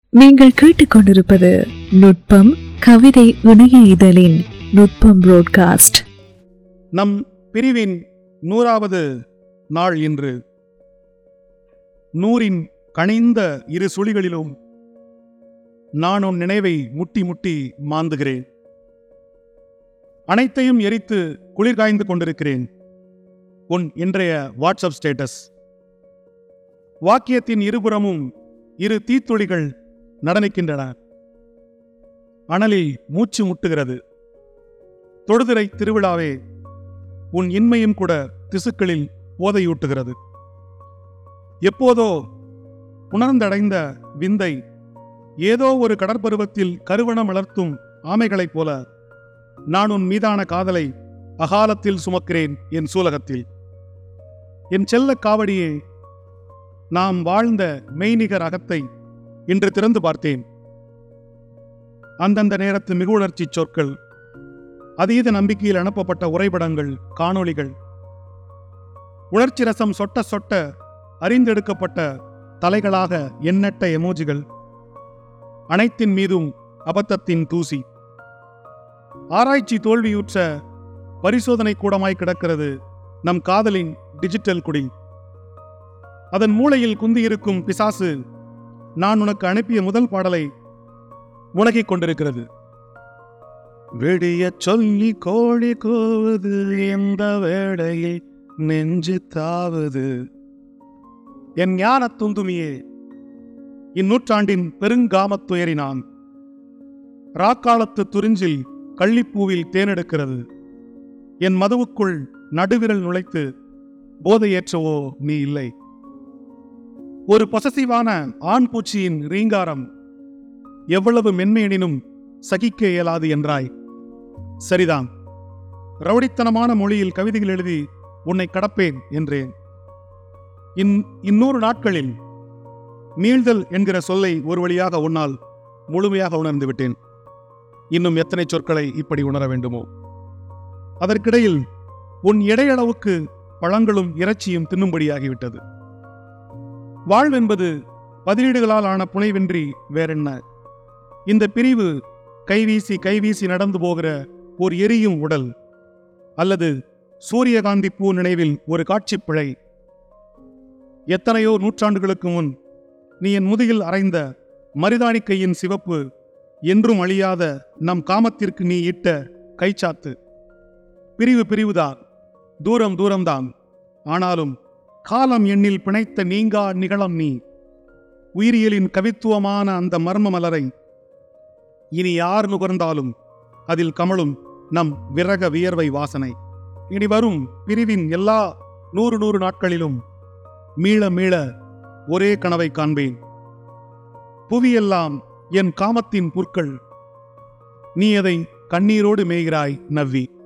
நீங்கள் கேட்டுக்கொண்டிருப்பது நுட்பம் கவிதை இணைய இதழின் நுட்பம் புரோட்காஸ்ட் நம் பிரிவின் நூறாவது நாள் இன்று நூறின் கனிந்த இரு சுழிகளிலும் நான் உன் நினைவை முட்டி முட்டி மாந்துகிறேன் அனைத்தையும் எரித்து குளிர் காய்ந்து கொண்டிருக்கிறேன் உன் இன்றைய வாட்ஸ்அப் ஸ்டேட்டஸ் வாக்கியத்தின் இருபுறமும் இரு தீத்துளிகள் நடனிக்கின்றன அனலில் மூச்சு முட்டுகிறது தொடுதிரை திருவிழாவே உன் இன்மையும் கூட திசுக்களில் போதையூட்டுகிறது எப்போதோ உணர்ந்தடைந்த விந்தை ஏதோ ஒரு கடற்பருவத்தில் கருவணம் வளர்த்தும் ஆமைகளைப் போல நான் உன் மீதான காதலை அகாலத்தில் சுமக்கிறேன் என் சூலகத்தில் என் செல்ல காவடியே நாம் வாழ்ந்த மெய்நிகர் அகத்தை இன்று திறந்து பார்த்தேன் அந்தந்த நேரத்து மிகுணர்ச்சி சொற்கள் அதீத நம்பிக்கையில் அனுப்பப்பட்ட உரைபடங்கள் காணொளிகள் உணர்ச்சி ரசம் சொட்ட சொட்ட அறிந்தெடுக்கப்பட்ட தலைகளாக எண்ணற்ற எமோஜிகள் அனைத்தின் மீதும் அபத்தத்தின் தூசி ஆராய்ச்சி தோல்வியுற்ற பரிசோதனை கூடமாய் கிடக்கிறது நம் காதலின் டிஜிட்டல் குடி அதன் மூளையில் குந்தியிருக்கும் பிசாசு நான் உனக்கு அனுப்பிய முதல் பாடலை முழங்கிக் கொண்டிருக்கிறது விடிய சொல்லி கோழி கூவுது எந்த வேளையில் நெஞ்சு தாவுது என் ஞான துந்துமியே இந்நூற்றாண்டின் பெருங்காமத் துயரினான் ராக்காலத்து துறிஞ்சில் கள்ளிப்பூவில் தேனெடுக்கிறது என் மதுவுக்குள் நடுவிரல் நுழைத்து போதையேற்றவோ நீ இல்லை ஒரு பொசசிவான ஆண் பூச்சியின் ரீங்காரம் எவ்வளவு மென்மையெனினும் சகிக்க இயலாது என்றாய் சரிதான் ரவுடித்தனமான மொழியில் கவிதைகள் எழுதி உன்னை கடப்பேன் என்றேன் இன் இன்னூறு நாட்களில் மீள்தல் என்கிற சொல்லை ஒரு வழியாக உன்னால் முழுமையாக உணர்ந்து விட்டேன் இன்னும் எத்தனை சொற்களை இப்படி உணர வேண்டுமோ அதற்கிடையில் உன் எடையளவுக்கு பழங்களும் இறைச்சியும் தின்னும்படியாகிவிட்டது வாழ்வென்பது பதிலீடுகளால் ஆன புனைவென்றி வேறென்ன இந்த பிரிவு கைவீசி கைவீசி நடந்து போகிற ஒரு எரியும் உடல் அல்லது சூரியகாந்தி பூ நினைவில் ஒரு காட்சிப் பிழை எத்தனையோ நூற்றாண்டுகளுக்கு முன் நீ என் முதுகில் அறைந்த மருதாணி கையின் சிவப்பு என்றும் அழியாத நம் காமத்திற்கு நீ இட்ட கைச்சாத்து பிரிவு பிரிவுதான் தூரம் தூரம்தான் ஆனாலும் காலம் எண்ணில் பிணைத்த நீங்கா நிகழம் நீ உயிரியலின் கவித்துவமான அந்த மர்ம மலரை இனி யார் நுகர்ந்தாலும் அதில் கமழும் நம் விரக வியர்வை வாசனை இனி வரும் பிரிவின் எல்லா நூறு நூறு நாட்களிலும் மீள மீள ஒரே கனவை காண்பேன் புவியெல்லாம் என் காமத்தின் புற்கள் நீ அதை கண்ணீரோடு மேய்கிறாய் நவ்வி